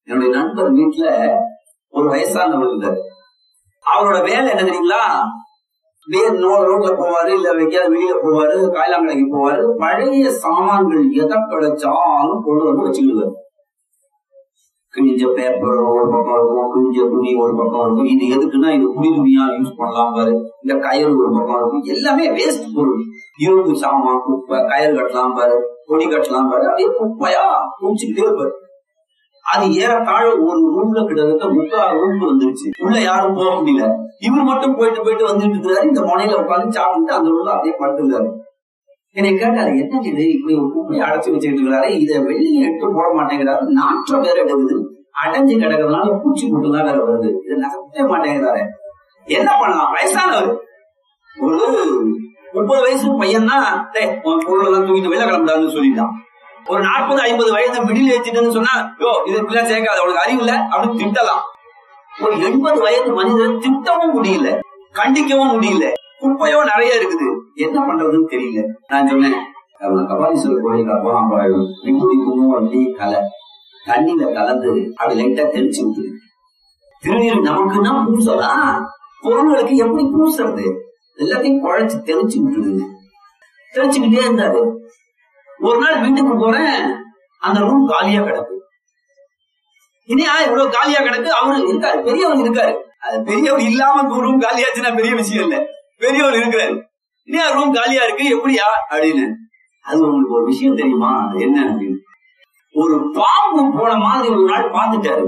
என்னுடைய நண்பர் வீட்டுல ஒரு வயசானவர் இருந்தார் அவரோட வேலை என்ன தெரியுங்களா வேறு நோ ரோட்ல போவாரு இல்ல எங்கேயாவது வெளியில போவாரு காயலாங்கடைக்கு போவாரு பழைய சாமான்கள் எதை கிடைச்சாலும் கொண்டு வந்து வச்சுக்கிடுவாரு கிழிஞ்ச பேப்பர் ஒரு பக்கம் இருக்கும் கிழிஞ்ச துணி ஒரு பக்கம் இருக்கும் இது எதுக்குன்னா இது குடி துணியா யூஸ் பண்ணலாம் பாரு இந்த கயிறு ஒரு பக்கம் இருக்கும் எல்லாமே வேஸ்ட் பொருள் இரும்பு சாமான் குப்பை கயிறு கட்டலாம் பாரு கொடி கட்டலாம் பாரு அதே குப்பையா குடிச்சுக்கிட்டே இருப்பாரு அது ஏறத்தாழ ஒரு ரூம்ல கிட்டத்தட்ட முக்கால் ரூம் வந்துருச்சு உள்ள யாரும் போக முடியல இவர் மட்டும் போயிட்டு போயிட்டு வந்துட்டு இருக்கிறாரு இந்த முனையில உட்காந்து சாப்பிட்டு அந்த ரூம்ல அப்படியே படுத்துருக்காரு என்னை கேட்டாரு என்ன இது இப்படி ஒரு குப்பையை அடைச்சு வச்சுக்கிட்டு இருக்கிறாரு இதை வெளியே எடுத்து போட மாட்டேங்கிறாரு நாற்றம் வேற எடுக்குது அடைஞ்சு கிடக்கிறதுனால பூச்சி புட்டுலாம் வேற வருது இதை நகர்த்தவே மாட்டேங்கிறாரு என்ன பண்ணலாம் வயசானவர் ஒரு முப்பது வயசு பையன் தான் உன் பொருள் எல்லாம் தூக்கிட்டு வெளில கிளம்பிடாதுன்னு சொல்லிட்டான் ஒரு நாற்பது ஐம்பது வயது மிடில் ஏச்சுன்னு சொன்னா யோ இது இப்படிலாம் சேர்க்காது அவளுக்கு அறிவு இல்ல அப்படின்னு திட்டலாம் ஒரு எண்பது வயது மனிதன் திட்டவும் முடியல கண்டிக்கவும் முடியல குப்பையோ நிறைய இருக்குது என்ன பண்றதுன்னு தெரியல நான் சொன்னேன் கபாலீஸ்வரர் கோயிலுக்கு போலாம் விபூதி குங்குமம் அப்படி கலை தண்ணியில கலந்து அப்படி லைட்டா தெளிச்சு விட்டுது திருநீர் நமக்குன்னா பூசலாம் பொருள்களுக்கு எப்படி பூசுறது எல்லாத்தையும் குழைச்சு தெளிச்சு விட்டுடுது தெளிச்சுக்கிட்டே இருந்தாரு ஒரு நாள் வீட்டுக்கு போறேன் அந்த ரூம் காலியா கிடக்கு இனியா இவ்வளவு காலியா கிடக்கு அவரு இருக்காரு பெரியவர் இருக்காரு அது பெரியவர் இல்லாம ரூம் காலியாச்சுன்னா பெரிய விஷயம் இல்ல பெரியவர் இருக்கிறாரு இனியா ரூம் காலியா இருக்கு எப்படியா அப்படின்னு அது உங்களுக்கு ஒரு விஷயம் தெரியுமா அது என்ன அப்படின்னு ஒரு பாம்பு போன மாதிரி ஒரு நாள் பார்த்துட்டாரு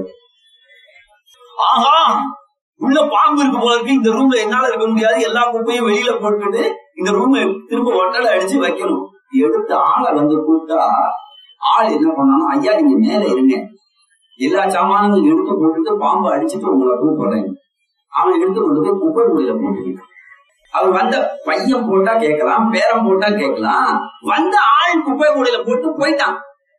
ஆஹா உள்ள பாம்பு இருக்கு போல இருக்கு இந்த ரூம்ல என்னால இருக்க முடியாது எல்லா குப்பையும் வெளியில போட்டுட்டு இந்த ரூம் திரும்ப ஒட்டலை அடிச்சு வைக்கணும் எடுத்து ஆளை வந்து கூப்பிட்டா ஆள் என்ன பண்ணாலும் ஐயா நீங்க மேல இருங்க எல்லா சாமானும் எடுத்து போட்டுட்டு பாம்பு அடிச்சுட்டு உங்களை கூப்பிடுறேன் அவன் எடுத்து கொண்டு போய் குப்பை கூடையில போட்டுக்கிட்டான் அவர் வந்த பையன் போட்டா கேட்கலாம் பேரம் போட்டா கேட்கலாம் வந்த ஆள் குப்பை கூடையில போட்டு போயிட்டான்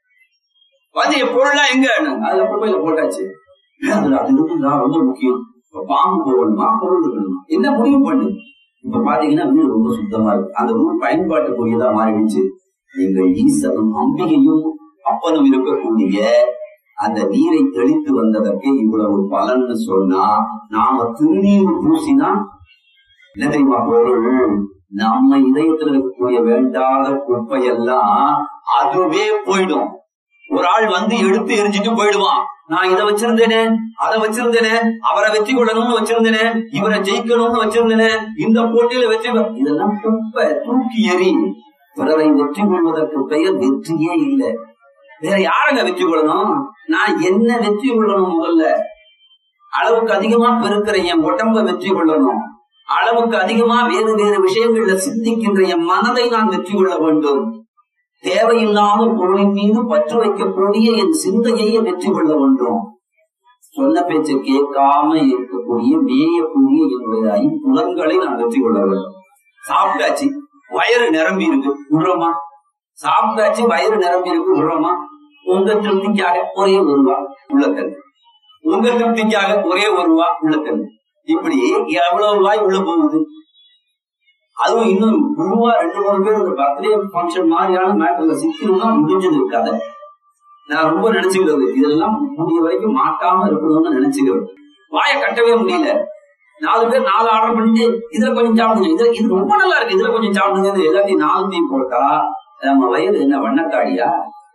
வந்து என் பொருள்லாம் எங்க அதுல குப்பையில போட்டாச்சு அதுல அது இருக்குதான் ரொம்ப முக்கியம் இப்ப பாம்பு போகணுமா பொருள் இருக்கணுமா என்ன முடிவு பண்ணு இப்ப பாத்தீங்கன்னா வீடு ரொம்ப சுத்தமா இருக்கு அந்த ரூம் பயன்பாட்டுக்குரியதா மாறிடுச்சு எங்கள் ஈசனும் அம்பிகையும் அப்பனும் இருக்கக்கூடிய அந்த நீரை தெளித்து வந்ததற்கு இவ்வளவு பலன்னு சொன்னா நாம திருநீர் பூசினா என்ன தெரியுமா பொருள் நம்ம இதயத்துல இருக்கக்கூடிய வேண்டாத குப்பையெல்லாம் அதுவே போயிடும் ஒரு ஆள் வந்து எடுத்து எரிஞ்சிட்டு போயிடுவான் நான் இதை வச்சிருந்தேனே அதை வச்சிருந்தேனே அவரை வெற்றி கொள்ளணும்னு வச்சிருந்தேனே இவரை ஜெயிக்கணும்னு வச்சிருந்தேனே இந்த போட்டியில வெற்றி இதெல்லாம் குப்பை தூக்கி எறி பிறரை வெற்றி கொள்வதற்கு பெயர் வெற்றியே இல்லை வேற யாரங்க வெற்றி கொள்ளணும் நான் என்ன வெற்றி கொள்ளணும் முதல்ல அளவுக்கு அதிகமா பெருக்கிற என் உடம்ப வெற்றி கொள்ளணும் அளவுக்கு அதிகமா வேறு வேறு விஷயங்கள்ல சிந்திக்கின்ற என் மனதை நான் வெற்றி கொள்ள வேண்டும் தேவையில்லாத பொருளின் மீது பற்று வைக்கக்கூடிய என் சிந்தையை வெற்றி கொள்ள வேண்டும் சொன்ன பேச்சை கேட்காம இருக்கக்கூடிய மேயக்கூடிய என்னுடைய ஐம்புலன்களை நான் வெற்றி கொள்ள வேண்டும் சாப்பிட்டாச்சு வயிறு நிரம்பி இருக்கு விடுறோமா சாப்பிட்டாச்சு வயிறு நிரம்பி இருக்கு விடுறோமா உங்க திருப்திக்காக ஒரே ஒரு ரூபா உள்ளக்கல் உங்க திருப்திக்காக ஒரே ஒரு ரூபா உள்ளக்கல் இப்படி எவ்வளவு ரூபாய் உள்ள போகுது அதுவும் இன்னும் குழுவா ரெண்டு மூணு பேர் இந்த பர்த்டே ஃபங்க்ஷன் மாதிரியான மேட்டர்ல சிக்கணும்னா முடிஞ்சது கதை நான் ரொம்ப நினைச்சுக்கிறது இதெல்லாம் முடிய வரைக்கும் மாட்டாம இருக்கணும்னு நினைச்சுக்கிறது வாயை கட்டவே முடியல நாலு பேர் நாலு ஆர்டர் பண்ணிட்டு இதுல கொஞ்சம் சாப்பிடுங்க இதுல இது ரொம்ப நல்லா இருக்கு இதுல கொஞ்சம் சாப்பிடுங்க எல்லாத்தையும் நாலுத்தையும் போட்டா நம்ம வயது என்ன வண்ணக்காடியா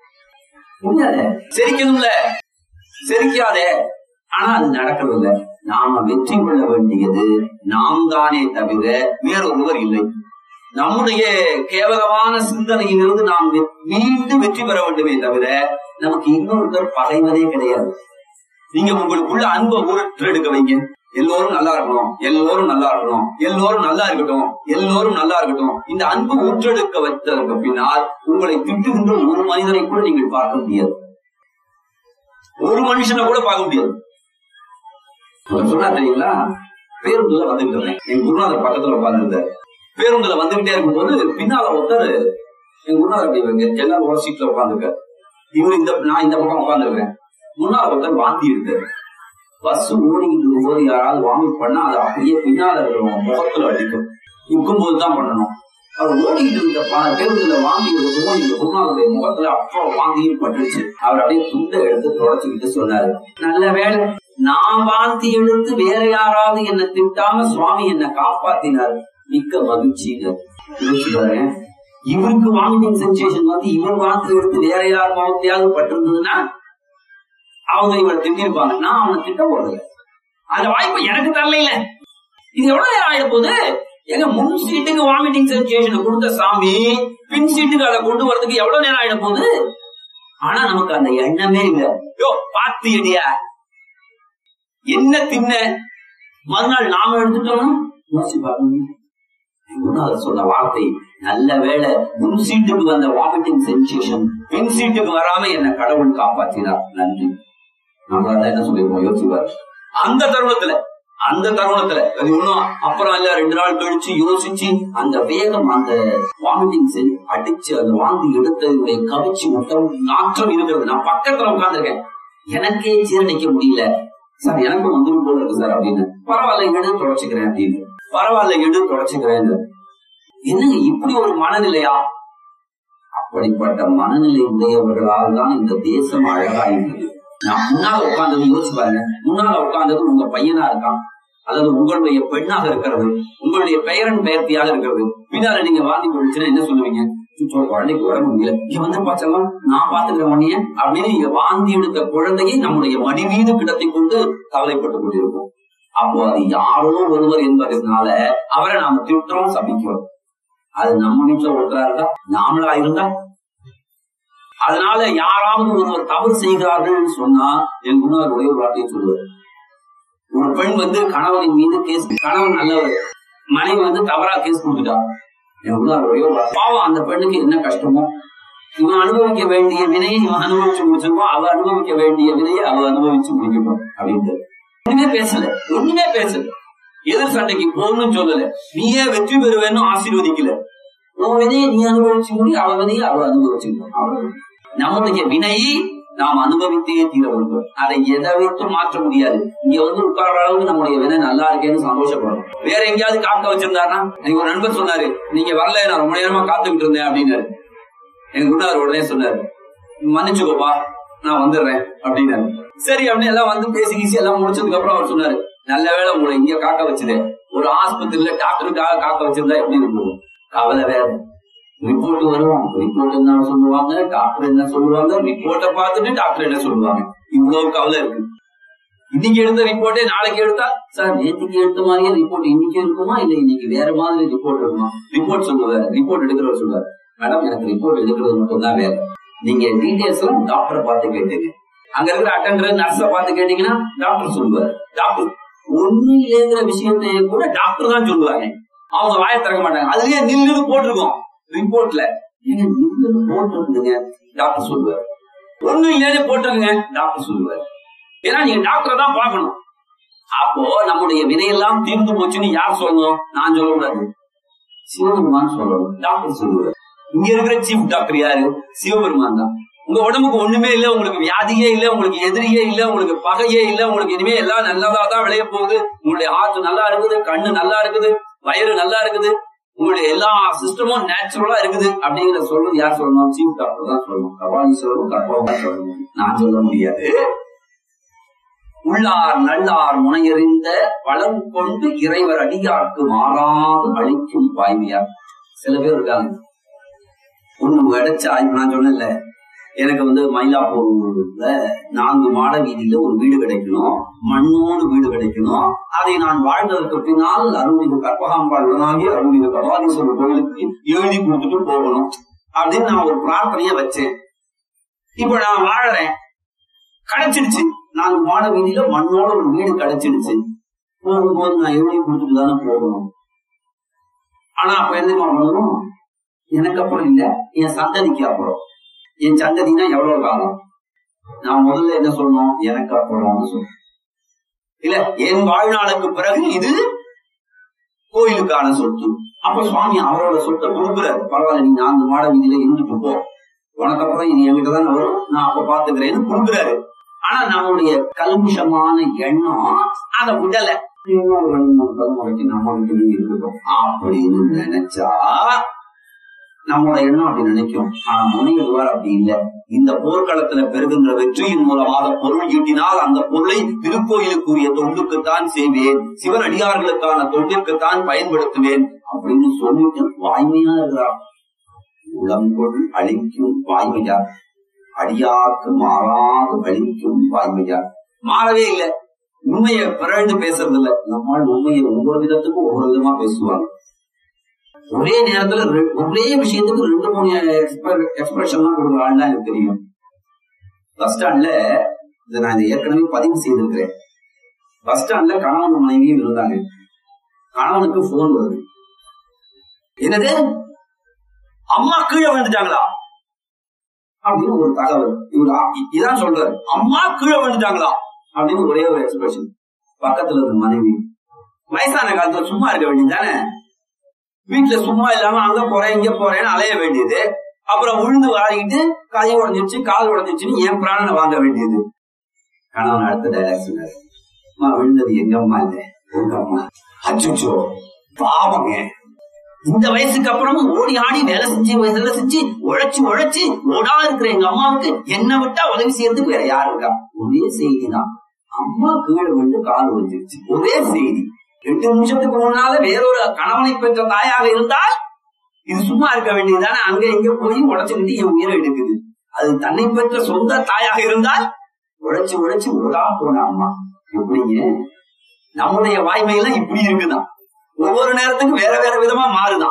முடியாது செரிக்கணும்ல செரிக்காதே ஆனா அது நடக்கிறது இல்ல நாம வெற்றி கொள்ள வேண்டியது நாம் தானே தவிர வேறொருவர் இல்லை நம்முடைய கேவலமான சிந்தனையிலிருந்து நாம் மீண்டும் வெற்றி பெற வேண்டுமே தவிர நமக்கு இன்னொருத்தர் பகைவதே கிடையாது நீங்க உங்களுக்குள்ள அன்பை ஊற்றெடுக்க வைங்க எல்லோரும் நல்லா இருக்கணும் எல்லோரும் நல்லா இருக்கணும் எல்லோரும் நல்லா இருக்கட்டும் எல்லோரும் நல்லா இருக்கட்டும் இந்த அன்பு ஊற்றெடுக்க வைத்ததற்கு பின்னால் உங்களை திட்டுகின்ற ஒரு மனிதனை கூட நீங்கள் பார்க்க முடியாது ஒரு மனுஷனை கூட பார்க்க முடியாது சொன்னா தெரியுங்களா பேருந்துல வந்துகிட்டு இருந்தேன் என் குருநாதர் பக்கத்துல உட்காந்துருந்தாரு பேருந்துல வந்துகிட்டே இருக்கும்போது பின்னால ஒருத்தர் என் குருநாதர் அப்படி வைங்க ஜன்னல் ஒரு சீட்ல உட்காந்துருக்காரு இவரு இந்த நான் இந்த பக்கம் உட்காந்துருக்கேன் முன்னால ஒருத்தர் வாந்தி இருக்காரு பஸ் ஓடிக்கிட்டு இருக்கும்போது யாராவது வாங்கி பண்ணா அது அப்படியே பின்னால இருக்கிறவங்க முகத்துல அடிக்கும் நிற்கும் போதுதான் பண்ணணும் அவர் ஓடிக்கிட்டு இருந்த ப- பேருந்துல வாந்தி எடுக்கவும் இந்த குருநாதருடைய முகத்துல அப்புறம் வாந்தியும் பட்டுருச்சு அவர் அப்படியே துண்டை எடுத்து தொடச்சுக்கிட்டு சொன்னாரு நல்ல வேலை நான் வாந்தி எடுத்து வேற யாராவது என்ன திட்டாம சுவாமி என்ன காப்பாத்தினார் மிக்க மகிழ்ச்சின்னு யோசிச்சு பாருங்க இவருக்கு வாமிட்டிங் சென்சேஷன் வந்து இவர் வாந்தி எடுத்து வேற யார் முகத்தையாவது பட்டிருந்ததுன்னா அவங்க இவரை திட்டிருப்பாங்க நான் அவனை திட்ட போறதில்லை அந்த வாய்ப்பு எனக்கு தரல இல்ல இது எவ்வளவு நேரம் ஆயிட போகுது எங்க முன் சீட்டுக்கு வாமிட்டிங் சென்சேஷன் கொடுத்த சாமி பின் சீட்டுக்கு அதை கொண்டு வரதுக்கு எவ்வளவு நேரம் ஆயிட போகுது ஆனா நமக்கு அந்த எண்ணமே இல்ல யோ பாத்து எடியா என்ன தின்ன மறுநாள் நாம எடுத்துட்டோம்னா யோசிச்சு பாருங்க குருநாதர் சொன்ன வார்த்தை நல்ல வேளை முன் சீட்டுக்கு வந்த வாமிட்டிங் சென்சேஷன் பின் சீட்டுக்கு வராம என்ன கடவுள் காப்பாற்றினார் நன்றி நம்மளால என்ன சொல்லிருப்போம் யோசிப்பார் அந்த தருணத்துல அந்த தருணத்துல அது ஒண்ணும் அப்புறம் இல்ல ரெண்டு நாள் கழிச்சு யோசிச்சு அந்த வேகம் அந்த வாமிட்டிங் செல் அடிச்சு அந்த வாந்தி எடுத்ததுடைய கவிச்சு விட்டம் நாற்றம் இருக்கிறது நான் பக்கத்துல உட்கார்ந்திருக்கேன் எனக்கே ஜீரணிக்க முடியல சார் எனக்கும் வந்துடும் போல இருக்கு சார் அப்படின்னு பரவாயில்ல எடு தொடச்சுக்கிறேன் அப்படின்னு பரவாயில்ல எடு தொடச்சுக்கிறேன் என்னங்க இப்படி ஒரு மனநிலையா அப்படிப்பட்ட மனநிலை உடையவர்களால் தான் இந்த தேசம் அழகா இருக்குது நான் முன்னால உட்கார்ந்தது யோசிச்சு பாருங்க முன்னால உட்கார்ந்தது உங்க பையனா இருக்கான் அல்லது உங்களுடைய பெண்ணாக இருக்கிறது உங்களுடைய பெயரன் பெயர்த்தியாக இருக்கிறது பின்னால நீங்க வாந்தி போடுச்சுன்னா என்ன சொல்லுவீங்க இப்போ குழந்தைக்கு உடம்பு முடியல இங்க வந்து பாச்சலாம் நான் பாத்துக்கிறேன் உன்னைய அப்படின்னு இங்க வாந்தி எடுத்த குழந்தையை நம்முடைய மடி மீது கிடத்தி கொண்டு கவலைப்பட்டு கொண்டிருப்போம் அப்போ அது யாரோ ஒருவர் என்பதனால அவரை நாம திட்டுறோம் சபிக்கிறோம் அது நம்ம வீட்டுல ஒருத்தரா இருந்தா நாமளா இருந்தா அதனால யாராவது ஒருவர் தவறு செய்கிறார்கள் சொன்னா என் குணர் ஒரே ஒரு வார்த்தையை சொல்லுவார் ஒரு பெண் வந்து கணவனின் மீது கேஸ் கணவன் நல்லவர் மனைவி வந்து தவறா கேஸ் கொடுத்துட்டா என் குணர் ஒரே ஒரு வார்த்தை. பாவம் அந்த பெண்ணுக்கு என்ன கஷ்டமோ இவன் அனுபவிக்க வேண்டிய வினையை இவன் அனுபவிச்சு முடிச்சிருக்கோம் அவ அனுபவிக்க வேண்டிய வினையை அவ அனுபவிச்சு முடிக்கணும் அப்படின்ட்டு ஒண்ணுமே பேசல ஒண்ணுமே பேசல எதிர் சண்டைக்கு போகணும்னு சொல்லல நீயே வெற்றி பெறுவேன்னு ஆசீர்வதிக்கல உன் வினையை நீ அனுபவிச்சு முடி அவ வினையை அவ அனுபவிச்சுக்கணும் அவ்வளவு நம்முடைய வினை நாம் அனுபவித்தே தீர வேண்டும் அதை எதை வைத்து மாற்ற முடியாது இங்க வந்து உட்கார்ற அளவுக்கு நம்முடைய வினை நல்லா இருக்கேன்னு சந்தோஷப்படும் வேற எங்கேயாவது காக்க வச்சிருந்தாருன்னா எனக்கு ஒரு நண்பர் சொன்னாரு நீங்க வரல நான் ரொம்ப நேரமா காத்துக்கிட்டு இருந்தேன் அப்படின்னாரு எங்க குருநாதர் உடனே சொன்னாரு மன்னிச்சுக்கோப்பா நான் வந்துடுறேன் அப்படின்னாரு சரி அப்படின்னு எல்லாம் வந்து பேசி கீசி எல்லாம் முடிச்சதுக்கு அப்புறம் அவர் சொன்னாரு நல்ல வேளை உங்களை இங்க காக்க வச்சது ஒரு ஆஸ்பத்திரியில டாக்டருக்காக காக்க வச்சிருந்தா எப்படி இருக்கும் கவலை வேற ரிப்போர்ட் வரும் ரிப்போர்ட் என்ன சொல்லுவாங்க டாக்டர் என்ன சொல்லுவாங்க ரிப்போர்ட்டை பார்த்துட்டு டாக்டர் என்ன சொல்லுவாங்க இவ்வளவு கவலை இருக்கு இன்னைக்கு எடுத்த ரிப்போர்ட்டே நாளைக்கு எடுத்தா சார் நேற்றுக்கு எடுத்த மாதிரியே ரிப்போர்ட் இன்னைக்கு இருக்குமா இல்ல இன்னைக்கு வேற மாதிரி ரிப்போர்ட் இருக்குமா ரிப்போர்ட் சொல்லுவாரு ரிப்போர்ட் எடுக்கிறவர் சொல்லுவாரு மேடம் எனக்கு ரிப்போர்ட் எடுக்கிறது மட்டும் தான் வேலை நீங்க டீடைல்ஸ் எல்லாம் டாக்டரை பார்த்து கேட்டுங்க அங்க இருக்கிற அட்டண்டர் நர்ஸ பார்த்து கேட்டீங்கன்னா டாக்டர் சொல்லுவாரு டாக்டர் ஒண்ணு இல்லைங்கிற விஷயத்தை கூட டாக்டர் தான் சொல்லுவாங்க அவங்க வாயை திறக்க மாட்டாங்க அதுலயே நில்லுன்னு போட்டிருக்கோம் ரிப்போர்ட்ல ஏங்க நில்லுன்னு போட்டிருக்குங்க டாக்டர் சொல்லுவாரு ஒண்ணும் இல்லைன்னு போட்டிருக்குங்க டாக்டர் சொல்லுவாரு ஏன்னா நீங்க டாக்டரை தான் பார்க்கணும் அப்போ நம்முடைய வினையெல்லாம் தீர்ந்து போச்சுன்னு யார் சொல்லணும் நான் சொல்லக்கூடாது சிவபெருமான் சொல்லணும் டாக்டர் சொல்லுவார் இங்க இருக்கிற சீஃப் டாக்டர் யாரு சிவபெருமான் தான் உங்க உடம்புக்கு ஒண்ணுமே இல்ல உங்களுக்கு வியாதியே இல்ல உங்களுக்கு எதிரியே இல்ல உங்களுக்கு பகையே இல்ல உங்களுக்கு இனிமே எல்லாம் நல்லதா தான் விளைய போகுது உங்களுடைய ஹார்ட் நல்லா இருக்குது கண்ணு நல்லா இருக்குது வயிறு நல்லா இருக்குது உங்களுடைய எல்லா சிஸ்டமும் நேச்சுரலா இருக்குது அப்படிங்கிற சொல்றது யார் சொல்லணும் சீஃப் டாக்டர் தான் சொல்லணும் கபாலீஸ்வரரும் கற்பகம் தான் சொல்லணும் நான் சொல்ல முடியாது உள்ளார் நல்லார் முனையறிந்த வளம் கொண்டு இறைவர் அடியார்க்கு மாறாது அழிக்கும் வாய்மையார் சில பேர் இருக்காங்க ஒண்ணு கிடைச்சா இப்ப நான் சொன்னேன்ல எனக்கு வந்து மயிலாப்பூர்ல நான்கு மாட வீதியில ஒரு வீடு கிடைக்கணும் மண்ணோடு வீடு கிடைக்கணும் அதை நான் வாழ்ந்ததற்கு பின்னால் அருள்மிகு கற்பகாம்பாள் உடனாகி அருள்மிகு கபாலீஸ்வரர் கோவிலுக்கு எழுதி கொடுத்துட்டு போகணும் அப்படின்னு நான் ஒரு பிரார்த்தனைய வச்சேன் இப்ப நான் வாழறேன் கிடைச்சிடுச்சு நான்கு மாட வீதியில மண்ணோட ஒரு வீடு கிடைச்சிடுச்சு போகும்போது நான் எழுதி கொடுத்துட்டு தானே போகணும் ஆனா அப்ப என்ன பண்ணணும் எனக்கு அப்புறம் இல்ல என் சந்ததிக்கு அப்புறம் என் சந்ததினா எவ்வளவு காலம் நான் முதல்ல என்ன சொல்லணும் எனக்கு அப்புறம் சொல்லணும் இல்ல என் வாழ்நாளுக்கு பிறகு இது கோயிலுக்கான சொத்து அப்ப சுவாமி அவரோட சொத்தை கொடுக்குறாரு பரவாயில்ல நீ நான்கு மாட வீதியில இருந்துட்டு போ உனக்கு அப்புறம் இது என்கிட்ட தான் வரும் நான் அப்ப பாத்துக்கிறேன்னு கொடுக்குறாரு ஆனா நம்மளுடைய கல்முஷமான எண்ணம் அதை விடல இன்னும் ரெண்டு மூணு தலைமுறைக்கு நம்ம வீட்டுலயே இருக்கட்டும் அப்படின்னு நினைச்சா நம்மளோட எண்ணம் அப்படி நினைக்கும் ஆனா முனையிடுவார் அப்படி இல்ல இந்த போர்க்களத்துல பெறுகின்ற வெற்றியின் மூலமாக பொருள் ஈட்டினால் அந்த பொருளை திருக்கோயிலுக்குரிய தொண்டுக்குத்தான் செய்வேன் சிவனடியார்களுக்கான தொண்டிற்குத்தான் பயன்படுத்துவேன் அப்படின்னு சொல்லிட்டு வாய்மையா இருக்கிறார் உளம்பொருள் அழிக்கும் வாய்மையார் அடியார்க்கு மாறாது அழிக்கும் வாய்மையார் மாறவே இல்லை உண்மையை பிறழ்ந்து பேசுறது இல்ல நம்மால் உண்மையை ஒவ்வொரு விதத்துக்கும் ஒவ்வொரு விதமா பேசுவாங்க ஒரே நேரத்துல ரெ- ஒரே விஷயத்துக்கு ரெண்டு மூணு எக்ஸ்பிரஷன் தான் கொடுக்குற ஆள் தான் எனக்கு தெரியும் பஸ் ஸ்டாண்ட்ல இதை நான் இதை ஏற்கனவே பதிவு செய்திருக்கிறேன் பஸ் ஸ்டாண்ட்ல கணவன் மனைவியும் இருந்தாங்க கணவனுக்கு போன் வருது என்னது அம்மா கீழே விழுந்துட்டாங்களா அப்படின்னு ஒரு தகவல் இவர் ஆ- இ- இதான் சொல்றாரு அம்மா கீழே விழுந்துட்டாங்களா அப்படின்னு ஒரே ஒரு எக்ஸ்பிரஷன் பக்கத்துல இருந்த மனைவி வயசான காலத்துல சும்மா இருக்க வேண்டியதுதானே வீட்டுல சும்மா இல்லாம அங்க போறேன் இங்க போறேன்னு அலைய வேண்டியது அப்புறம் உழுந்து வாரிக்கிட்டு கை உடஞ்சிருச்சு கால் உடஞ்சிருச்சுன்னு என் பிராணனை வாங்க வேண்டியது கணவன் அடுத்த டைலாக் சொன்னாரு அம்மா விழுந்தது எங்க அம்மா இல்ல உங்க அம்மா அச்சுச்சோ பாவங்க இந்த வயசுக்கு அப்புறமும் ஓடி ஆடி வேலை செஞ்சு வேலை செஞ்சு உழைச்சு உழைச்சு ஓடா இருக்கிற எங்க அம்மாவுக்கு என்ன விட்டா உதவி செய்யறதுக்கு வேற யாரு இருக்கா ஒரே செய்தி தான் அம்மா கீழே விழுந்து கால் உடைஞ்சிருச்சு ஒரே செய்தி ரெண்டு நிமிஷத்துக்கு முன்னால வேறொரு கணவனை பெற்ற தாயாக இருந்தால் இது சும்மா இருக்க வேண்டியதுதானே அங்க இங்க போய் உழைச்சுக்கிட்டு என் உயிரை எடுக்குது அது தன்னை பெற்ற சொந்த தாயாக இருந்தால் உழைச்சு உழைச்சு ஓடா போன அம்மா எப்படிங்க நம்முடைய வாய்மையெல்லாம் இப்படி இருக்குதான் ஒவ்வொரு நேரத்துக்கும் வேற வேற விதமா மாறுதான்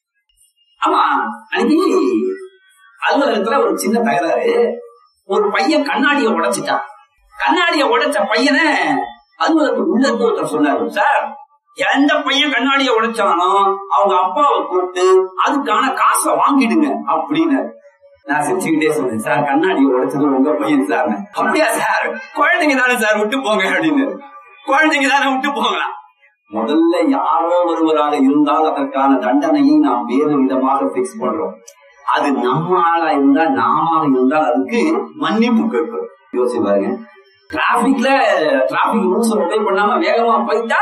ஆமா அன்னைக்கு அலுவலகத்துல ஒரு சின்ன தகராறு ஒரு பையன் கண்ணாடியை உடைச்சிட்டான் கண்ணாடியை உடைச்ச பையனை அலுவலகத்துக்கு உள்ள இருந்து ஒருத்தர் சொன்னாரு சார் எந்த பையன் கண்ணாடியை உடைச்சானோ அவங்க அப்பாவை கூப்பிட்டு அதுக்கான காசை வாங்கிடுங்க அப்படின்னு நான் சிரிச்சுக்கிட்டே சொன்னேன் சார் கண்ணாடியை உடைச்சது உங்க பையன் சார் அப்படியா சார் குழந்தைங்க தானே சார் விட்டு போங்க அப்படின்னு குழந்தைங்க தானே விட்டு போகலாம் முதல்ல யாரோ ஒருவராக இருந்தால் அதற்கான தண்டனையை நாம் வேறு விதமாக பிக்ஸ் பண்றோம் அது நம்ம ஆளா இருந்தா நாம இருந்தால் அதுக்கு மன்னிப்பு கேட்கிறோம் யோசிச்சு பாருங்க டிராபிக்ல டிராபிக் ரூல்ஸ் ஒபே பண்ணாம வேகமா போயிட்டா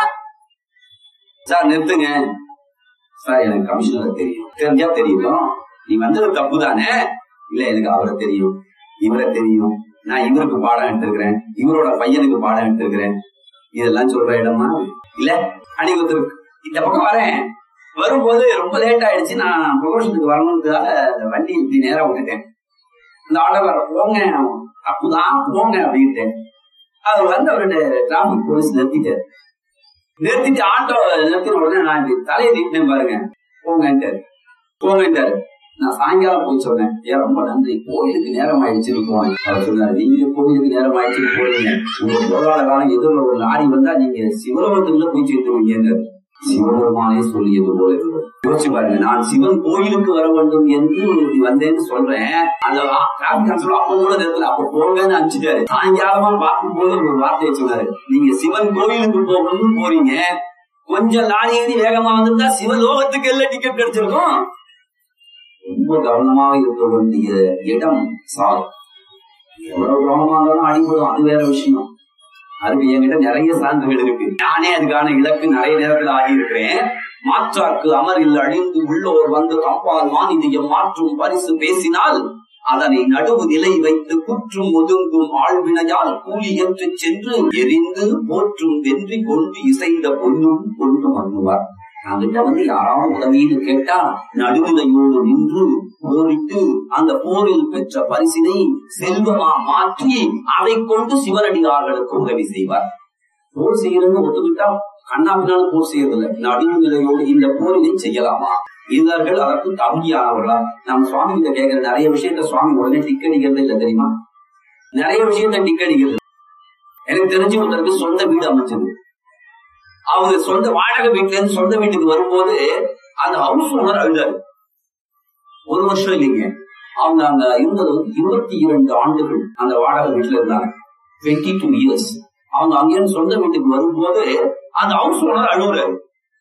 சார் நிறுத்துங்க சார் எனக்கு கமிஷனர் தெரியும் தெரிஞ்சா தெரியும் நீ வந்தது தப்பு தானே இல்ல எனக்கு அவரை தெரியும் இவரை தெரியும் நான் இவருக்கு பாடம் எடுத்திருக்கிறேன் இவரோட பையனுக்கு பாடம் எடுத்திருக்கிறேன் இதெல்லாம் சொல்ற இடமா இல்ல அன்னைக்கு ஒருத்தர் இந்த பக்கம் வரேன் வரும்போது ரொம்ப லேட் ஆயிடுச்சு நான் ப்ரொமோஷனுக்கு வரணுன்றதால வண்டி இப்படி நேரா விட்டுட்டேன் இந்த ஆட்டோ வர போங்க தப்புதான் போங்க அப்படின்ட்டு அவர் வந்து அவர்கிட்ட டிராபிக் போலீஸ் நிறுத்திட்டாரு நிறுத்திட்டு ஆட்டோ நிறுத்தின உடனே நான் இப்படி தலையை நீட்டினேன் பாருங்க போங்கன்ட்டாரு போங்கன்ட்டாரு நான் சாயங்காலம் போய் சொன்னேன் ஏன் ரொம்ப நன்றி கோயிலுக்கு நேரம் ஆயிடுச்சுன்னு போனேன் அவர் சொன்னாரு நீங்க கோயிலுக்கு நேரம் ஆயிடுச்சுன்னு போறீங்க உங்க போராட காலம் எதிரில் ஒரு லாரி வந்தா நீங்க சிவலோகத்துக்குள்ள போய் சேர்த்துருவீங்க சிவபெருமானே சொல்லியது போல இருந்தது யோசிச்சு பாருங்க நான் சிவன் கோயிலுக்கு வர வேண்டும் என்று இப்படி வந்தேன்னு சொல்றேன் அந்த டிராபிக் கன்சல் அப்ப கூட நேரத்துல அப்ப போங்கன்னு அனுப்பிச்சிட்டாரு சாயங்காலமா பார்க்கும்போது ஒரு வார்த்தையை சொன்னாரு நீங்க சிவன் கோயிலுக்கு போகணும்னு போறீங்க கொஞ்சம் லாரி ஏறி வேகமா வந்திருந்தா சிவலோகத்துக்கு எல்லாம் டிக்கெட் கிடைச்சிருக்கும் ரொம்ப கவனமாக இருக்க வேண்டிய இடம் சாலை எவ்வளவு கவனமா இருந்தாலும் அடிபடும் அது வேற விஷயம் அதுக்கு என்கிட்ட நிறைய சான்றுகள் இருக்கு நானே அதுக்கான இலக்கு நிறைய நேரத்தில் ஆகியிருக்கிறேன் மாற்றாக்கு அமரில் அழிந்து உள்ளோர் வந்து காப்பால் மானிதியம் மாற்றும் பரிசு பேசினால் அதனை நடுவு நிலை வைத்து குற்றும் ஒதுங்கும் ஆழ்வினையால் கூலி என்று சென்று எரிந்து போற்றும் வென்றி கொண்டு இசைந்த பொண்ணும் கொண்டு மண்ணுவார் அவங்கிட்ட வந்து யாராவது உதவின்னு கேட்டா நடுநிலையோடு நின்று போரிட்டு அந்த போரில் பெற்ற பரிசினை செல்வமா மாற்றி அதை கொண்டு சிவனடியார்களுக்கு உதவி செய்வார் போர் செய்யறதுன்னு ஒத்துக்கிட்டா கண்ணா பின்னால போர் செய்யறதில்ல நடுநிலையோடு இந்த போரினை செய்யலாமா இவர்கள் அதற்கு தகுதியானவர்களா நம்ம சுவாமி கிட்ட கேட்கிற நிறைய விஷயத்த சுவாமி உடனே டிக்கடிக்கிறது இல்ல தெரியுமா நிறைய விஷயத்த டிக்கடிக்கிறது எனக்கு தெரிஞ்சு ஒருத்தருக்கு சொந்த வீடு அமைச்சது அவங்க சொந்த வாடகை வீட்டுல இருந்து சொந்த வீட்டுக்கு வரும்போது அந்த ஹவுஸ் ஓனர் அழுதாரு ஒரு வருஷம் இல்லைங்க அவங்க அங்க இருந்தது வந்து இருபத்தி இரண்டு ஆண்டுகள் அந்த வாடகை வீட்டுல இருந்தாங்க டுவெண்ட்டி டூ இயர்ஸ் அவங்க அங்கிருந்து சொந்த வீட்டுக்கு வரும்போது அந்த ஹவுஸ் ஓனர் அழுகுறாரு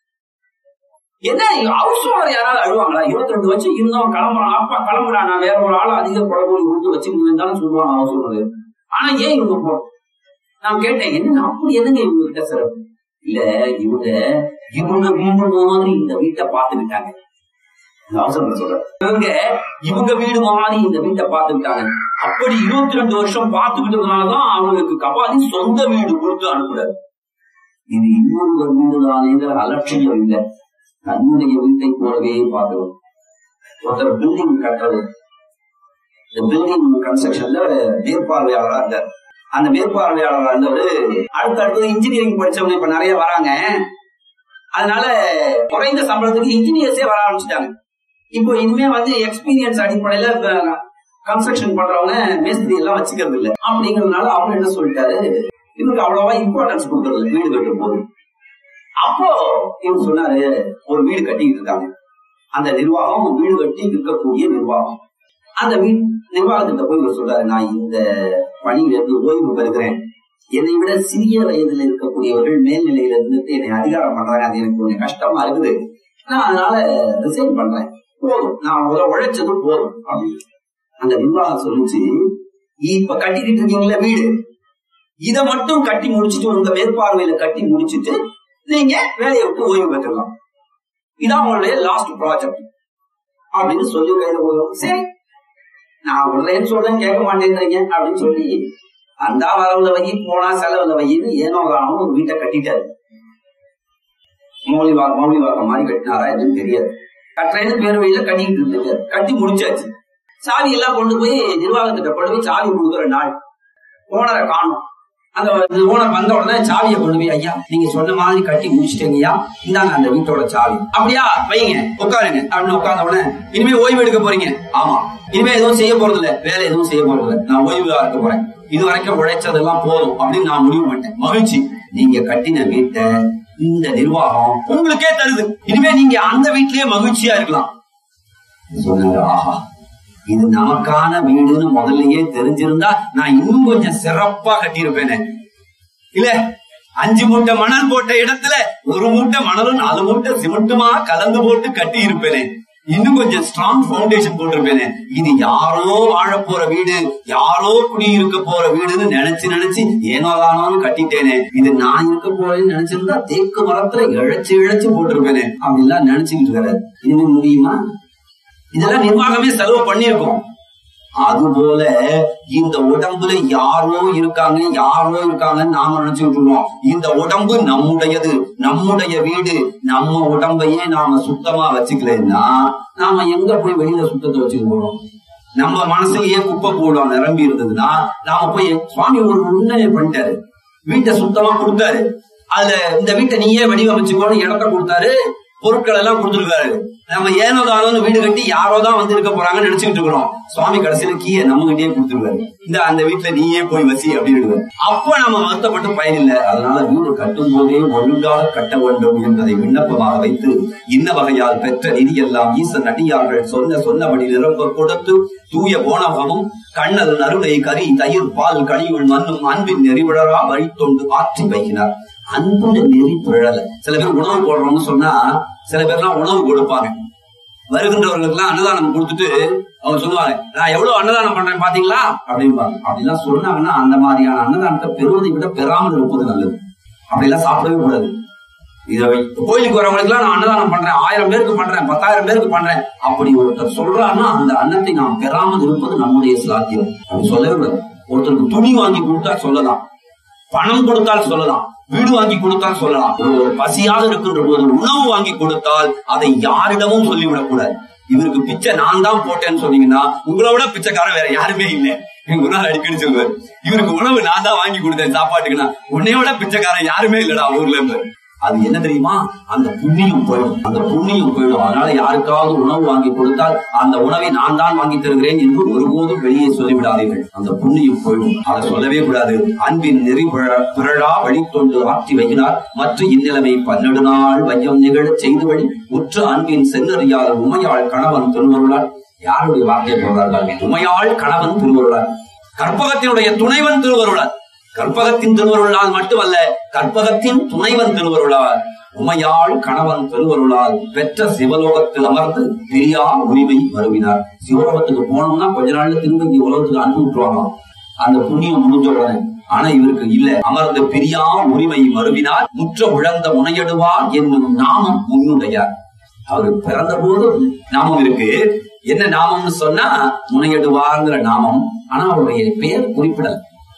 என்ன ஹவுஸ் ஓனர் யாராவது அழுவாங்களா இருபத்தி ரெண்டு வருஷம் இருந்தோம் கிளம்புறான் அப்பா கிளம்புறான் நான் வேற ஒரு ஆள் அதிக குடகூடி கொடுத்து வச்சுக்கிட்டு இருந்தாலும் சொல்லுவாங்க ஹவுஸ் ஓனர் ஆனா ஏன் இவங்க போ நான் கேட்டேன் என்னங்க அப்படி என்னங்க இவங்க கிட்ட சிறப்பு இல்ல இவங்க இவங்க வீடு மாதிரி இந்த வீட்டை பார்த்துக்கிட்டாங்க இந்த அவசரம் சொல்றேன் இவங்க இவங்க வீடு மாதிரி இந்த வீட்டை பார்த்துக்கிட்டாங்க அப்படி இருபத்தி ரெண்டு வருஷம் பார்த்துக்கிட்டதுனாலதான் அவங்களுக்கு கபாலி சொந்த வீடு கொடுத்து அனுப்புறாரு இது இன்னொரு வீடுதானேங்கிற அலட்சியம் இல்லை தன்னுடைய வீட்டை போலவே பார்க்கணும் ஒருத்தர் பில்டிங் கட்டுறது இந்த பில்டிங் கன்ஸ்ட்ரக்ஷன்ல மேற்பார்வையாளரா இருந்தார் அந்த மேற்பார்வையாளரா இருந்தவர் அடுத்தடுத்து இன்ஜினியரிங் படிச்சவங்க இப்ப நிறைய வராங்க அதனால குறைந்த சம்பளத்துக்கு இன்ஜினியர்ஸே வர ஆரம்பிச்சுட்டாங்க இப்போ இனிமே வந்து எக்ஸ்பீரியன்ஸ் அடிப்படையில கன்ஸ்ட்ரக்ஷன் பண்றவங்க மேஸ்திரி எல்லாம் வச்சுக்கிறது இல்ல அப்படிங்கறதுனால அவர் என்ன சொல்லிட்டாரு இவருக்கு அவ்வளவா இம்பார்ட்டன்ஸ் கொடுக்கறது இல்ல வீடு கட்டும் போது அப்போ இவர் சொன்னாரு ஒரு வீடு கட்டிட்டு இருக்காங்க அந்த நிர்வாகம் வீடு கட்டி விற்கக்கூடிய நிர்வாகம் அந்த வீ நிர்வாகத்திட்ட போய் இவர் சொல்றாரு நான் இந்த பணியிலிருந்து ஓய்வு பெறுகிறேன் என்னை விட சிறிய வயதுல இருக்கக்கூடியவர்கள் மேல்நிலையில இருந்துட்டு என்னை அதிகாரம் பண்றாங்க அது எனக்கு கொஞ்சம் கஷ்டமா இருக்குது நான் அதனால ரிசைன் பண்றேன் போதும் நான் முதல்ல உழைச்சது போதும் அப்படின்னு அந்த நிர்வாகம் சொல்லிச்சு இப்ப கட்டிக்கிட்டு இருக்கீங்களா வீடு இத மட்டும் கட்டி முடிச்சிட்டு உங்க மேற்பார்வையில கட்டி முடிச்சிட்டு நீங்க வேலையை விட்டு ஓய்வு பெற்றுக்கலாம் இதான் உங்களுடைய லாஸ்ட் ப்ராஜெக்ட் அப்படின்னு சொல்லி கையில போதும் சரி நான் உள்ளேன்னு சொல்றேன் கேட்க மாட்டேன்றீங்க அப்படின்னு சொல்லி அந்த வரவுல வை போனா செலவுல வைன்னு ஏனோ காரணம் ஒரு வீட்டை கட்டிட்டாரு மௌலி வாக்க மௌலி வாக்க மாதிரி கட்டினாரா எதுவும் தெரியாது கட்டுறேன்னு பேர் வழியில கட்டிக்கிட்டு இருந்துட்டாரு கட்டி முடிச்சாச்சு சாவி எல்லாம் கொண்டு போய் நிர்வாகத்திட்ட கொண்டு போய் சாவி கொடுக்குற நாள் ஓனரை காணும் அந்த ஓனர் வந்த உடனே சாவியை கொண்டு போய் ஐயா நீங்க சொன்ன மாதிரி கட்டி முடிச்சிட்டீங்கய்யா இந்தாங்க அந்த வீட்டோட சாவி அப்படியா வைங்க உட்காருங்க அப்படின்னு உட்கார்ந்த உடனே இனிமே ஓய்வு எடுக்க போறீங்க ஆமா இனிமே எதுவும் செய்ய போறது இல்ல வேலை எதுவும் செய்ய போறது இல்ல நான் ஓய்வு இருக்க போறேன் இது வரைக்கும் உழைச்சதெல்லாம் போதும் அப்படின்னு நான் முடிவு பண்ணிட்டேன் மகிழ்ச்சி நீங்க கட்டின வீட்டை இந்த நிர்வாகம் உங்களுக்கே தருது இனிமே நீங்க அந்த வீட்லயே மகிழ்ச்சியா இருக்கலாம் சொன்னாரு ஆஹா இது நமக்கான வீடுன்னு முதல்லயே தெரிஞ்சிருந்தா நான் இன்னும் கொஞ்சம் சிறப்பா கட்டியிருப்பேனே இல்ல அஞ்சு மூட்டை மணல் போட்ட இடத்துல ஒரு மூட்டை மணலும் நாலு மூட்டை சிமெண்ட்டுமா கலந்து போட்டு கட்டி இருப்பேனே இன்னும் கொஞ்சம் ஸ்ட்ராங் ஃபவுண்டேஷன் போட்டிருப்பேனே இது யாரோ வாழ போற வீடு யாரோ குடியிருக்க போற வீடுன்னு நினைச்சு நினைச்சு ஏனோதானோன்னு கட்டிட்டேனே இது நான் இருக்க போறேன்னு நினைச்சிருந்தா தேக்கு மரத்துல இழைச்சு இழைச்சு போட்டிருப்பேனே அப்படிலாம் நினைச்சுக்கிட்டு இருக்காரு இனிமே முடியுமா இதெல்லாம் நிர்வாகமே செலவு பண்ணியிருக்கோம் அதுபோல இந்த உடம்புல யாரோ இருக்காங்க யாரோ இருக்காங்கன்னு நாம நினைச்சுட்டு இருக்கோம் இந்த உடம்பு நம்முடையது நம்முடைய வீடு நம்ம உடம்பையே நாம சுத்தமா வச்சுக்கலன்னா நாம எங்க போய் வெளியில சுத்தத்தை வச்சுக்க போறோம் நம்ம மனசுலயே குப்பை போடும் நிரம்பி இருந்ததுன்னா நாம போய் சுவாமி ஒரு உண்மையை பண்ணிட்டாரு வீட்டை சுத்தமா கொடுத்தாரு அதுல இந்த வீட்டை நீயே வடிவமைச்சுக்கோன்னு இடத்த கொடுத்தாரு பொருட்கள் எல்லாம் கொடுத்துருக்காரு நம்ம ஏனோ தானோன்னு வீடு கட்டி யாரோ தான் வந்து இருக்க போறாங்கன்னு நினைச்சுக்கிட்டு இருக்கிறோம் சுவாமி கடைசியில கீயை நம்ம கிட்டே கொடுத்துருக்காரு இந்த அந்த வீட்டுல நீயே போய் வசி அப்படின்னு அப்ப நம்ம வருத்தப்பட்டு பயனில்லை அதனால வீடு கட்டும் போதே ஒழுங்காக கட்ட வேண்டும் என்பதை விண்ணப்பமாக வைத்து இன்ன வகையால் பெற்ற நிதி எல்லாம் ஈசன் அடியார்கள் சொன்ன சொன்னபடி நிரம்ப கொடுத்து தூய போனகமும் கண்ணல் நறுனை கறி தயிர் பால் கனிவுள் மண்ணும் அன்பின் நெறிவிழரா வழித்தொண்டு ஆற்றி வைக்கினார் அன்புட நெறி பிழல சில பேர் உணவு போடுறோம்னு சொன்னா சில பேர்லாம் உணவு கொடுப்பாங்க வருகின்றவர்களுக்கு எல்லாம் அன்னதானம் கொடுத்துட்டு அவங்க சொல்லுவாங்க நான் எவ்வளவு அன்னதானம் பண்றேன் பாத்தீங்களா அப்படிம்பாங்க அப்படிலாம் சொன்னாங்கன்னா அந்த மாதிரியான அன்னதானத்தை பெறுவதை விட பெறாமல் இருப்பது நல்லது அப்படிலாம் சாப்பிடவே கூடாது இதை கோயிலுக்கு வரவங்களுக்கு எல்லாம் நான் அன்னதானம் பண்றேன் ஆயிரம் பேருக்கு பண்றேன் பத்தாயிரம் பேருக்கு பண்றேன் அப்படி ஒருத்தர் சொல்றான்னா அந்த அன்னத்தை நாம் பெறாமல் இருப்பது நம்முடைய சாத்தியம் அப்படி சொல்லவே கூடாது ஒருத்தருக்கு துணி வாங்கி கொடுத்தா சொல்லலாம் பணம் கொடுத்தால் சொல்லலாம் வீடு வாங்கி கொடுத்தால் சொல்லலாம் ஒரு பசியாக இருக்கின்ற போது உணவு வாங்கி கொடுத்தால் அதை யாரிடமும் சொல்லிவிடக் கூடாது இவருக்கு பிச்சை நான் தான் போட்டேன்னு சொன்னீங்கன்னா உங்களை விட பிச்சைக்காரன் வேற யாருமே இல்லை எங்க குணால் அடிக்கடி சொல்லுவார் இவருக்கு உணவு நான் தான் வாங்கி கொடுத்தேன் சாப்பாட்டுக்குன்னா உன்னைய விட பிச்சைக்காரன் யாருமே இல்லடா ஊர்ல இருந்து அது என்ன தெரியுமா அந்த புண்ணியம் போயிடும் அந்த புண்ணியம் போயிடும் அதனால யாருக்காவது உணவு வாங்கி கொடுத்தால் அந்த உணவை நான் தான் வாங்கி தருகிறேன் என்று ஒருபோதும் வெளியே சொல்லிவிடாதீர்கள் அந்த புண்ணியம் போயிடும் அதை சொல்லவே கூடாது அன்பின் நெறி பிறழா- பிறழா வழித்தொண்டு ஆற்றி வைக்கினார் மற்ற இந்நிலைமை பன்னெடு நாள் வையம் நிகழச் செய்து வழி உற்ற அன்பின் சென்னறியால் உமையாள் கணவன் திருவருளால் யாருடைய வார்த்தையை போகிறார்கள் உமையாள் கணவன் திருவருளால் கற்பகத்தினுடைய துணைவன் திருவருளால் கற்பகத்தின் திருவருளால் மட்டுமல்ல கற்பகத்தின் துணைவன் திருவருளால் உமையாள் கணவன் திருவருளால் பெற்ற சிவலோகத்தில் அமர்ந்து பிரியா உரிமை மறுவினார் சிவலோகத்துக்கு போனோம்னா கொஞ்ச நாள்ல திரும்ப இங்க உலகத்துக்கு அனுப்பி விட்டுருவாங்களாம் அந்த புண்ணியம் முடிஞ்ச உடனே ஆனா இவருக்கு இல்ல அமர்ந்த பிரியா உரிமை மறுவினார் முற்ற உழந்த முனையடுவார் என்னும் நாமம் முன்னுடையார் அவரு பிறந்த போது நாமம் இருக்கு என்ன நாமம்னு சொன்னா முனையடுவாங்கிற நாமம் ஆனா அவருடைய பெயர் குறிப்பிடல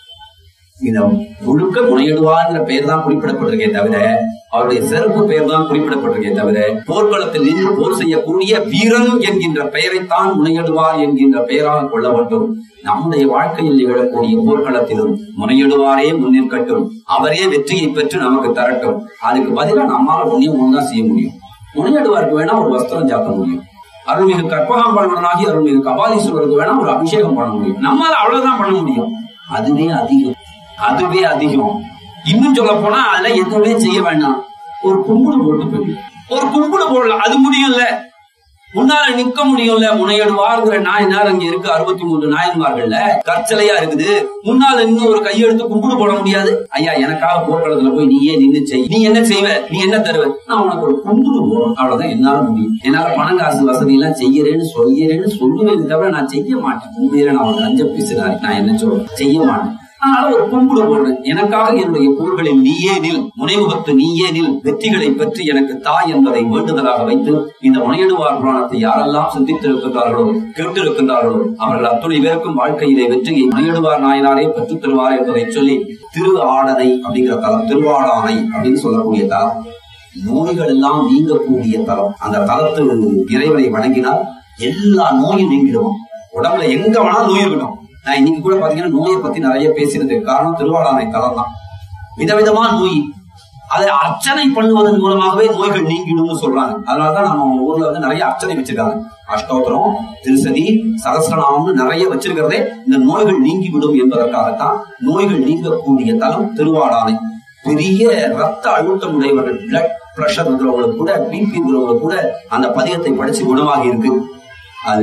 இந்த முழுக்க முனையிடுவார்ங்கிற பெயர் தான் குறிப்பிடப்பட்டிருக்கே தவிர அவருடைய சிறப்பு பெயர் தான் குறிப்பிடப்பட்டிருக்கே தவிர போர்க்களத்தில் நின்று போர் செய்யக்கூடிய வீரன் என்கின்ற பெயரைத்தான் முனையிடுவார் என்கின்ற பெயராக கொள்ள வேண்டும் நம்முடைய வாழ்க்கையில் நிகழக்கூடிய போர்க்களத்திலும் முனையிடுவாரே முன்னிற்கட்டும் அவரே வெற்றியை பெற்று நமக்கு தரட்டும் அதுக்கு பதிலா நம்மால ஒன்னே ஒண்ணுதான் செய்ய முடியும் முனையிடுவாருக்கு வேணா ஒரு வஸ்திரம் சாத்த முடியும் அருள்மிகு கற்பகாம் பாடனாகி அருள்மிகு கபாலீஸ்வரருக்கு வேணா ஒரு அபிஷேகம் பண்ண முடியும் நம்மால அவ்வளவுதான் பண்ண முடியும் அதுவே அதிகம் அதுவே அதிகம் இன்னும் சொல்ல போனா அதுல எதுவுமே செய்ய வேண்டாம் ஒரு கும்பிடு போட்டு போயிடும் ஒரு கும்பிடு போடலாம் அது முடியும்ல முன்னால நிக்க முடியும்ல முனையடுவார்ங்கிற நாயனார் அங்க இருக்கு அறுபத்தி மூன்று நாயன்மார்கள்ல கற்சலையா இருக்குது முன்னால இன்னும் ஒரு கையெடுத்து கும்பிடு போட முடியாது ஐயா எனக்காக போர்க்களத்துல போய் நீ ஏன் நின்னு செய் நீ என்ன செய்வ நீ என்ன தருவ நான் உனக்கு ஒரு கும்பிடு போடும் அவ்வளவுதான் என்னால முடியும் என்னால பணம் காசு வசதி எல்லாம் செய்யறேன்னு சொல்கிறேன்னு சொல்லுவேன் தவிர நான் செய்ய மாட்டேன் உண்மையில நான் ஒரு லஞ்ச பிசுனாரி நான் என்ன சொல்றேன் செய்ய மாட்டேன் அதனால ஒரு கும்பிடு போடுறேன் எனக்காக என்னுடைய போர்களில் நீயே நில் முனைமுகத்து நீயே நில் வெற்றிகளை பற்றி எனக்கு தாய் என்பதை வேண்டுதலாக வைத்து இந்த முனையிடுவார் புராணத்தை யாரெல்லாம் சிந்தித்திருக்கின்றார்களோ கேட்டிருக்கின்றார்களோ அவர்கள் அத்துணை பேருக்கும் வாழ்க்கையிலே வெற்றியை முனையிடுவார் நாயனாரே பெற்றுத் தருவார் என்பதை சொல்லி திரு ஆடனை அப்படிங்கிற தலம் திருவாடானை அப்படின்னு சொல்லக்கூடிய தலம் நோய்கள் எல்லாம் நீங்கக்கூடிய தலம் அந்த தலத்து இறைவனை வணங்கினால் எல்லா நோயும் நீங்கிடுவோம் உடம்புல எங்க வேணாலும் நோய் இருக்கட்டும் நான் இன்னைக்கு கூட பாத்தீங்கன்னா நோயை பத்தி நிறைய பேசினதுக்கு காரணம் திருவாடானை தலம் தான் விதவிதமா நோய் அதை அர்ச்சனை பண்ணுவதன் மூலமாகவே நோய்கள் நீங்கிடும்னு சொல்றாங்க அதனாலதான் நம்ம ஊர்ல வந்து நிறைய அர்ச்சனை வச்சிருக்காங்க அஷ்டோத்திரம் திருசதி சகசிரநாமம்னு நிறைய வச்சிருக்கிறதே இந்த நோய்கள் நீங்கிவிடும் என்பதற்காகத்தான் நோய்கள் நீங்கக்கூடிய தலம் திருவாடானை பெரிய ரத்த அழுத்தம் உடையவர்கள் பிளட் பிரஷர் இருக்கிறவங்களுக்கு கூட பிபி இருக்கிறவங்களுக்கு கூட அந்த பதியத்தை படிச்சு குணமாகி இருக்கு அது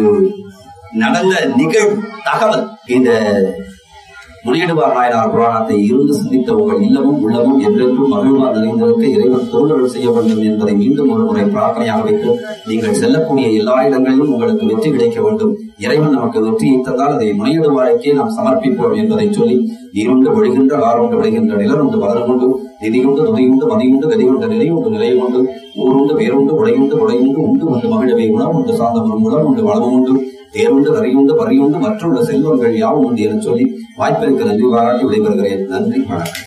நடந்த நிகழ் தகவல் இந்த முனையிடுவார் நாயனார் புராணத்தை இருந்து சிந்தித்த உங்கள் இல்லமும் உள்ளமும் என்றென்றும் மகிழ்வார் நிறைந்திருக்க இறைவன் தோழர்கள் செய்ய வேண்டும் என்பதை மீண்டும் ஒரு முறை பிரார்த்தனையாக வைத்து நீங்கள் செல்லக்கூடிய எல்லா இடங்களிலும் உங்களுக்கு வெற்றி கிடைக்க வேண்டும் இறைவன் நமக்கு வெற்றியை தந்தால் அதை முனையிடுவாருக்கே நாம் சமர்ப்பிப்போம் என்பதை சொல்லி நீருண்டு ஒழுகின்ற ஆறுண்டு விளைகின்ற நிலருண்டு வளருண்டு நிதியுண்டு நுதையுண்டு மதியுண்டு கதியுண்டு நிலையுண்டு நிலையுண்டு ஊருண்டு வேறுண்டு உடையுண்டு உடையுண்டு உண்டு உண்டு மகிழவே உணவுண்டு சார்ந்தவரும் உணவு உண்டு வளமும் உண்டு தேருண்டு கரையுண்டு பறியுண்டு மற்றுள்ள செல்வங்கள் யாவும் உண்டு என சொல்லி வாய்ப்பிற்கு நன்றி பாராட்டி விடைபெறுகிறேன் நன்றி வணக்கம்